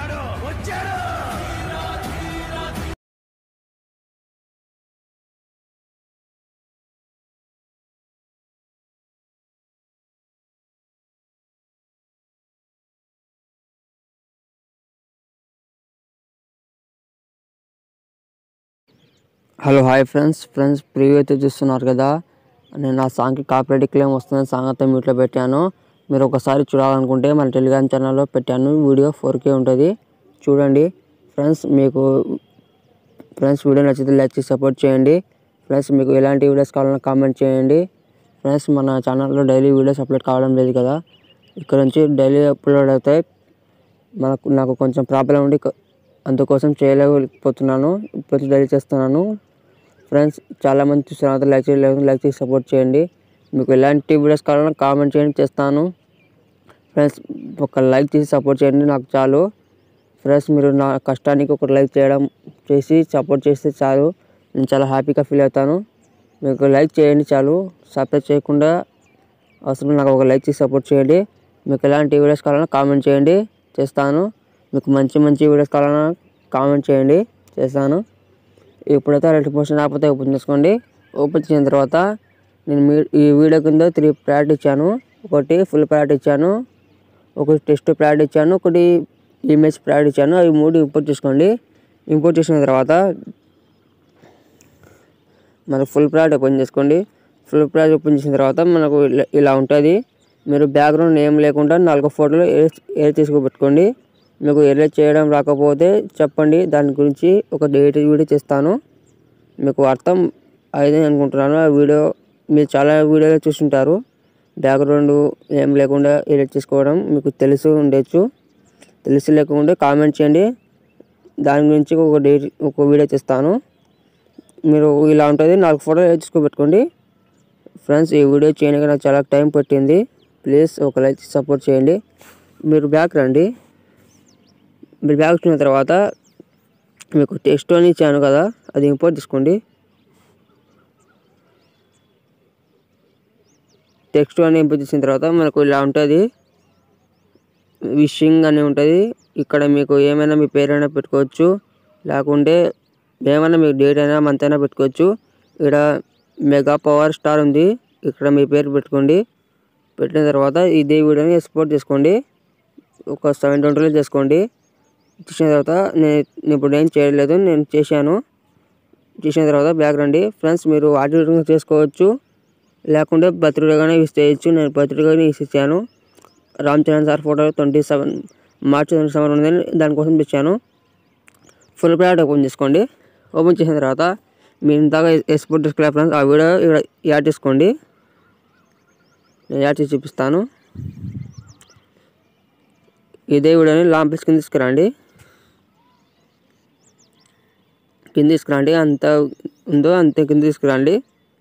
వచ్చాడు వచ్చాడు hello hi friends friends preview అయితే చూస్తున్నారు కదా నేను ఆ సాంగ్కి కాపీరైట్ క్లెయిమ్ వస్తుందని సాంగ్ అంతా మ్యూట్లో పెట్టాను మీరు ఒకసారి చూడాలనుకుంటే మన టెలిగ్రామ్ ఛానల్లో పెట్టాను వీడియో ఫోర్ కే ఉంటుంది చూడండి ఫ్రెండ్స్ మీకు ఫ్రెండ్స్ వీడియో నచ్చితే లైక్ చేసి సపోర్ట్ చేయండి ఫ్రెండ్స్ మీకు ఎలాంటి వీడియోస్ కావాలన్నా కామెంట్ చేయండి ఫ్రెండ్స్ మన ఛానల్లో డైలీ వీడియోస్ అప్లోడ్ కావడం లేదు కదా ఇక్కడ నుంచి డైలీ అప్లోడ్ అవుతాయి మనకు నాకు కొంచెం ప్రాబ్లం ఉండి క- అందుకోసం చేయలేకపోతున్నాను ఇప్పుడు డైలీ చేస్తున్నాను ఫ్రెండ్స్ చాలామంది చూస్తున్నారు లైక్ చేయలేదు లైక్ చేసి సపోర్ట్ చేయండి మీకు ఎలాంటి వీడియోస్ కావాలన్నా కామెంట్ చేయండి చేస్తాను ఫ్రెండ్స్ ఒక లైక్ చేసి సపోర్ట్ చేయండి నాకు చాలు ఫ్రెండ్స్ మీరు నా కష్టానికి ఒక లైక్ చేయడం చేసి సపోర్ట్ చేస్తే చాలు నేను చాలా హ్యాపీగా ఫీల్ అవుతాను మీకు లైక్ చేయండి చాలు సబ్స్క్రైబ్ చేయకుండా అవసరం నాకు ఒక లైక్ చేసి సపోర్ట్ చేయండి మీకు ఎలాంటి వీడియోస్ కావాలన్నా కామెంట్ చేయండి చేస్తాను మీకు మంచి మంచి వీడియోస్ కావాలన్నా కామెంట్ చేయండి చేస్తాను ఇప్పుడైతే రెండు పోషన్ రాకపోతే ఓపెన్ చేసుకోండి ఓపెన్ చేసిన తర్వాత నేను మీ ఈ వీడియో కింద త్రీ ప్యాట్ ఇచ్చాను ఒకటి ఫుల్ ప్యాట్ ఇచ్చాను ఒకటి టెస్ట్ ప్యాట్ ఇచ్చాను ఒకటి ఇమేజ్ ప్యాట్ ఇచ్చాను అవి మూడు ఇంపోర్ట్ చేసుకోండి ఇంపోర్ట్ చేసిన తర్వాత మనకు ఫుల్ ప్యాట్ ఓపెన్ చేసుకోండి ఫుల్ ప్యాట్ ఓపెన్ చేసిన తర్వాత మనకు ఇలా- ఇలా ఉంటుంది మీరు బ్యాక్గ్రౌండ్ ఏం లేకుండా నాలుగు ఫోటోలు ఎడిట్ చేసుకోబెట్టుకోండి మీకు ఎడిట్ చేయడం రాకపోతే చెప్పండి దాని గురించి ఒక డేట్ వీడియో చేస్తాను మీకు అర్థం అయింది అనుకుంటున్నాను ఆ వీడియో మీరు చాలా వీడియోలు చూస్తుంటారు బ్యాక్గ్రౌండ్ ఏం లేకుండా ఎడిట్ చేసుకోవడం మీకు తెలుసు ఉండొచ్చు తెలిసి లేకుండా కామెంట్ చేయండి దాని గురించి ఒక డేట్ ఒక వీడియో చేస్తాను మీరు ఇలా ఉంటుంది నాలుగు ఫోటోలు ఎడిట్ చేసుకోబెట్టుకోండి ఫ్రెండ్స్ ఈ వీడియో చేయడానికి నాకు చాలా టైం పట్టింది ప్లీజ్ ఒక లైక్ సపోర్ట్ చేయండి మీరు బ్యాక్ రండి మీరు బ్యాక్ వచ్చిన తర్వాత మీకు టెక్స్ట్ అని ఇచ్చాను కదా అది ఇంపోర్ట్ తీసుకోండి టెక్స్ట్ అని ఇంపోర్ట్ చేసిన తర్వాత మనకు ఇలా ఉంటుంది విషింగ్ అని ఉంటుంది ఇక్కడ మీకు ఏమైనా మీ పేరైనా పెట్టుకోవచ్చు లేకుంటే ఏమైనా మీకు డేట్ అయినా మంత్ అయినా పెట్టుకోవచ్చు ఇక్కడ మెగా పవర్ స్టార్ ఉంది ఇక్కడ మీ పేరు పెట్టుకోండి పెట్టిన తర్వాత ఇదే వీడియోని ఎక్స్పోర్ట్ చేసుకోండి ఒక సెవెన్ ట్వంటీలో చేసుకోండి చేసిన తర్వాత నేను నేను ఇప్పుడు ఏం చేయలేదు నేను చేశాను చేసిన తర్వాత బ్యాక్ రండి ఫ్రెండ్స్ మీరు ఆడిటింగ్ చేసుకోవచ్చు లేకుంటే బర్త్డేగానే యూస్ చేయొచ్చు నేను బర్త్డేగానే యూస్ ఇచ్చాను Ram Charan sir photo twenty seven March twenty seven ఉందని దానికోసం ఇచ్చాను ఫుల్ ప్లాట్ ఓపెన్ చేసుకోండి ఓపెన్ చేసిన తర్వాత మీరు ఇంతగా ఎక్స్పోర్ట్ చేసుకునే ఫ్రెండ్స్ ఆ వీడియో ఇక్కడ యాడ్ చేసుకోండి నేను యాడ్ చేసి చూపిస్తాను ఇదే వీడియోని లాంగ్ ప్లేస్ కింద తీసుకురండి కింద తీసుకురండి అంత ఉందో అంతే కింద తీసుకురండి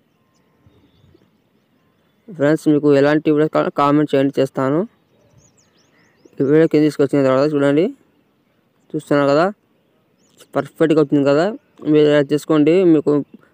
ఫ్రెండ్స్ మీకు ఎలాంటి వీడియోస్ కావాలో కామెంట్ చేయండి చేస్తాను ఈ వీడియో కింద తీసుకొచ్చిన తర్వాత చూడండి చూస్తున్నారు కదా పర్ఫెక్ట్గా వచ్చింది కదా మీరు ఇలా చేసుకోండి మీకు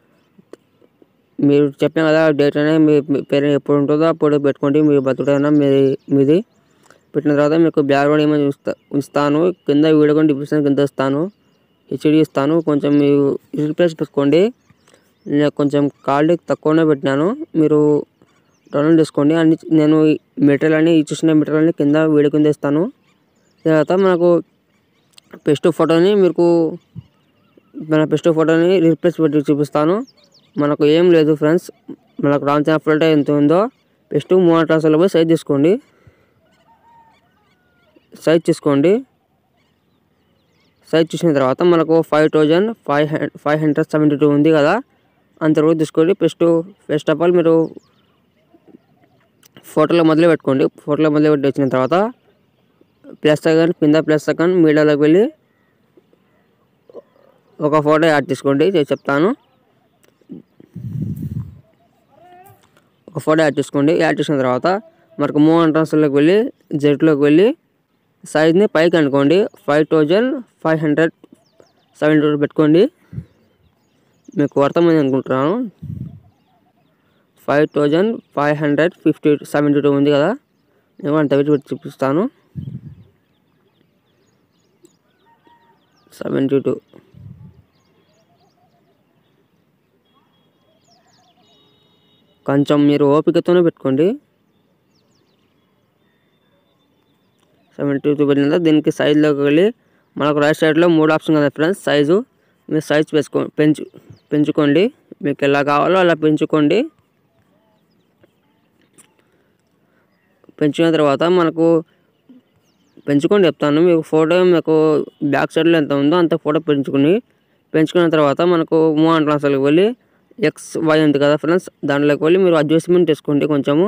మీరు చెప్పాను కదా డేట్ అనేది మీ మీ పేరు ఎప్పుడు ఉంటుందో అప్పుడు పెట్టుకోండి మీ బర్త్డే అయినా మీది మీది పెట్టిన తర్వాత మీకు బ్యాక్గ్రౌండ్ ఏమైనా ఉంచుతా ఉంచుతాను కింద వీడియో కూడా డిస్క్రిప్షన్ కింద ఇస్తాను హెచ్డి ఇస్తాను కొంచెం మీరు రీప్లేస్ పెట్టుకోండి నేను కొంచెం క్వాలిటీ తక్కువనే పెట్టినాను మీరు డౌన్లోడ్ చేసుకోండి అన్ని నేను మెటీరియల్ అన్ని చూసిన మెటీరియల్ అన్ని కింద వీడియో కింద ఇస్తాను తర్వాత మనకు బెస్ట్ ఫోటోని మీకు మన బెస్ట్ ఫోటోని రీప్లేస్ పెట్టి చూపిస్తాను మనకు ఏం లేదు ఫ్రెండ్స్ మనకు రామ్ చరణ్ ఫోటో ఎంత ఉందో బెస్ట్ మూడు క్లాసులో పోయి సైజ్ తీసుకోండి సైజ్ తీసుకోండి సైజ్ చూసిన తర్వాత మనకు five thousand five five hundred seventy two ఉంది కదా అంతవరకు తీసుకోండి ఫస్ట్ ఫస్ట్ ఆఫ్ ఆల్ మీరు ఫోటోలో మొదలు పెట్టుకోండి ఫోటోలో మొదలు పెట్టి వచ్చిన తర్వాత ప్లస్ సెకండ్ కింద ప్లస్ సెకండ్ మీడియాలోకి వెళ్ళి ఒక ఫోటో యాడ్ చేసుకోండి నేను చెప్తాను ఒక ఫోటో యాడ్ చేసుకోండి యాడ్ చేసిన తర్వాత మనకు మూవ్ ఎంట్రన్స్లోకి వెళ్ళి జెట్లోకి వెళ్ళి సైజ్ని పైకి అనుకోండి five thousand five hundred seventy two పెట్టుకోండి మీకు అర్థమైంది అనుకుంటున్నాను five thousand five hundred fifty seventy two ఉంది కదా నేను అంత పెట్టి పెట్టి చూపిస్తాను సెవెంటీ టూ కొంచెం మీరు ఓపికతోనే పెట్టుకోండి సెవెంటీ టూ పెట్టిన దీనికి సైజులోకి వెళ్ళి మనకు రైట్ సైడ్లో మూడు ఆప్షన్ కదా ఫ్రెండ్స్ సైజు మీరు సైజ్ పెంచుకో పెంచు పెంచుకోండి మీకు ఎలా కావాలో అలా పెంచుకోండి పెంచుకున్న తర్వాత మనకు పెంచుకొని చెప్తాను మీకు ఫోటో మీకు బ్యాక్ సైడ్లో ఎంత ఉందో అంత ఫోటో పెంచుకుని పెంచుకున్న తర్వాత మనకు మూవ్ అండ్ ట్రాన్స్ఫర్కి వెళ్ళి ఎక్స్ వై ఉంది కదా ఫ్రెండ్స్ దాంట్లోకి వెళ్ళి మీరు అడ్జస్ట్మెంట్ చేసుకోండి కొంచెము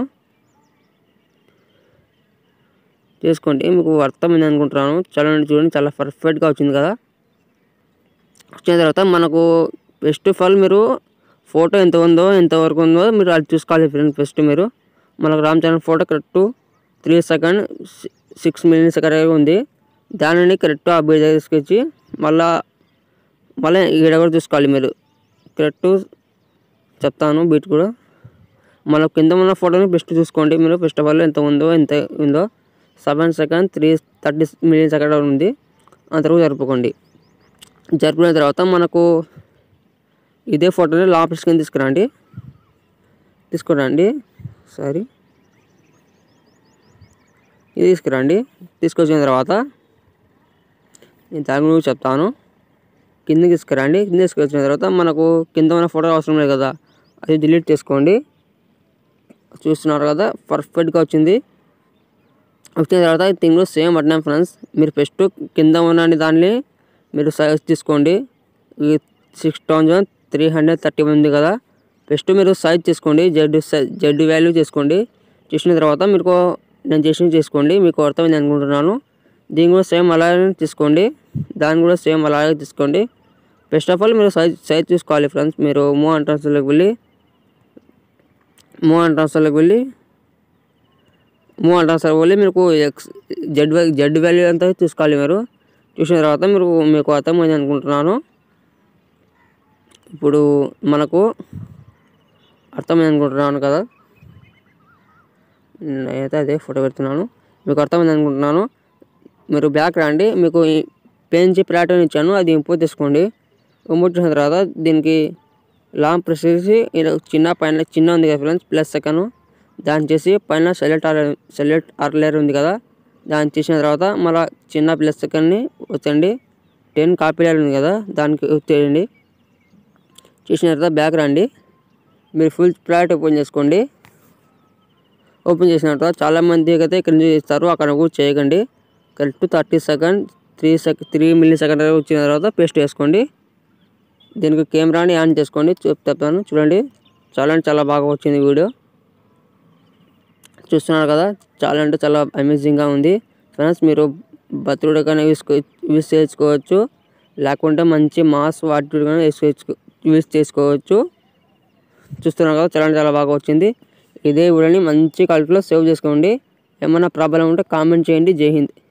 చేసుకోండి మీకు అర్థమైంది అనుకుంటున్నాను చూడండి చూడండి చాలా పర్ఫెక్ట్గా వచ్చింది కదా వచ్చిన తర్వాత మనకు ఫస్ట్ ఆఫ్ ఆల్ మీరు ఫోటో ఎంత ఉందో ఎంత వరకు ఉందో మీరు అది చూసుకోవాలి ఫ్రెండ్స్ ఫస్ట్ మీరు మనకు Ram Charan photo correct three second six minutes correct ఉంది దానిని కరెక్ట్ ఆ బీజ్ తీసుకొచ్చి మళ్ళా మళ్ళీ ఈడ కూడా చూసుకోవాలి మీరు కరెక్ట్ చెప్తాను బీట్ కూడా మన కింద ఉన్న ఫోటోని బెస్ట్ చూసుకోండి మీరు ఫస్ట్ ఆఫ్ ఆల్ ఎంత ఉందో ఎంత ఉందో seven second three thirty minutes అక్కడ ఉంది అంతవరకు జరుపుకోండి జరుపుకున్న తర్వాత మనకు ఇదే ఫోటోని లాస్ట్ కింద తీసుకురండి తీసుకురండి సారీ ఇది తీసుకురండి తీసుకొచ్చిన తర్వాత నేను దాని గురించి చెప్తాను కిందకి తీసుకురండి కింద తీసుకొచ్చిన తర్వాత మనకు కింద ఉన్న ఫోటో అవసరం లేదు కదా అది డిలీట్ చేసుకోండి చూస్తున్నారు కదా పర్ఫెక్ట్గా వచ్చింది వచ్చిన తర్వాత దీని కూడా సేమ్ అట్నే ఫ్రెండ్స్ మీరు ఫస్ట్ కింద ఉన్న దాన్ని మీరు సైజ్ తీసుకోండి ఈ six thousand three hundred thirty ఉంది కదా ఫస్ట్ మీరు సైజ్ తీసుకోండి జెడ్ సైజ్ జెడ్ వాల్యూ చేసుకోండి చేసిన తర్వాత మీకు నేను చేసిన చేసుకోండి మీకు అర్థమైంది అనుకుంటున్నాను దీన్ని కూడా సేమ్ అలాగే తీసుకోండి దాన్ని కూడా సేమ్ అలాగే తీసుకోండి ఫస్ట్ ఆఫ్ ఆల్ మీరు సైజ్ సైజ్ చూసుకోవాలి ఫ్రెండ్స్ మీరు మూవ్ అండ్ ట్రాన్స్ఫర్లోకి వెళ్ళి మూవ్ అండ్ ట్రాన్స్ఫర్లోకి వెళ్ళి మూవ్ అండ్ ట్రాన్స్ఫర్ వెళ్ళి మీకు ఎక్స్ జెడ్ జెడ్ వాల్యూ అంతా చూసుకోవాలి మీరు చూసిన తర్వాత మీరు మీకు అర్థమైంది అనుకుంటున్నాను ఇప్పుడు మనకు అర్థమైంది అనుకుంటున్నాను కదా నేనైతే అదే ఫోటో పెడుతున్నాను మీకు అర్థమైంది అనుకుంటున్నాను మీరు బ్యాక్ రండి మీకు పెంచి ప్లాటర్న్ ఇచ్చాను అది ఇంపోర్ట్ తీసుకోండి ఇంపోర్ట్ చేసిన తర్వాత దీనికి లాంగ్ ప్రెస్ చేసి ఇలా చిన్న పైన చిన్న ఉంది కదా ఫ్రెండ్స్ ప్లస్ సెకండ్ దాన్ని చేసి పైన సెలెక్ట్ ఆర్ సెలెక్ట్ ఆర్లేర్ ఉంది కదా దాన్ని చేసిన తర్వాత మళ్ళీ చిన్న ప్లస్ సెకండ్ని వచ్చండి టెన్ కాపీ లేయర్ ఉంది కదా దానికి వచ్చేయండి చేసిన తర్వాత బ్యాక్ రండి మీరు ఫుల్ ప్లాట్ ఓపెన్ చేసుకోండి ఓపెన్ చేసిన తర్వాత చాలామంది అయితే ఇక్కడ నుంచి చేస్తారు అక్కడ కూడా చేయకండి correct thirty second three sec three millisecond వచ్చిన తర్వాత పేస్ట్ వేసుకోండి దీనికి కెమెరాని ఆన్ చేసుకోండి చెప్తాను చూడండి చాలా అంటే చాలా బాగా వచ్చింది వీడియో చూస్తున్నారు కదా చాలా అంటే చాలా అమేజింగ్గా ఉంది ఫ్రెండ్స్ మీరు బతుడు కానీ యూస్ యూస్ చేసుకోవచ్చు లేకుంటే మంచి మాస్ వాటి కానీ వేసుకోవచ్చు యూస్ చేసుకోవచ్చు చూస్తున్నారు కదా చాలా అంటే చాలా బాగా వచ్చింది ఇదే వీడియోని మంచి క్వాలిటీలో సేవ్ చేసుకోండి ఏమైనా ప్రాబ్లం ఉంటే కామెంట్ చేయండి జై హింద్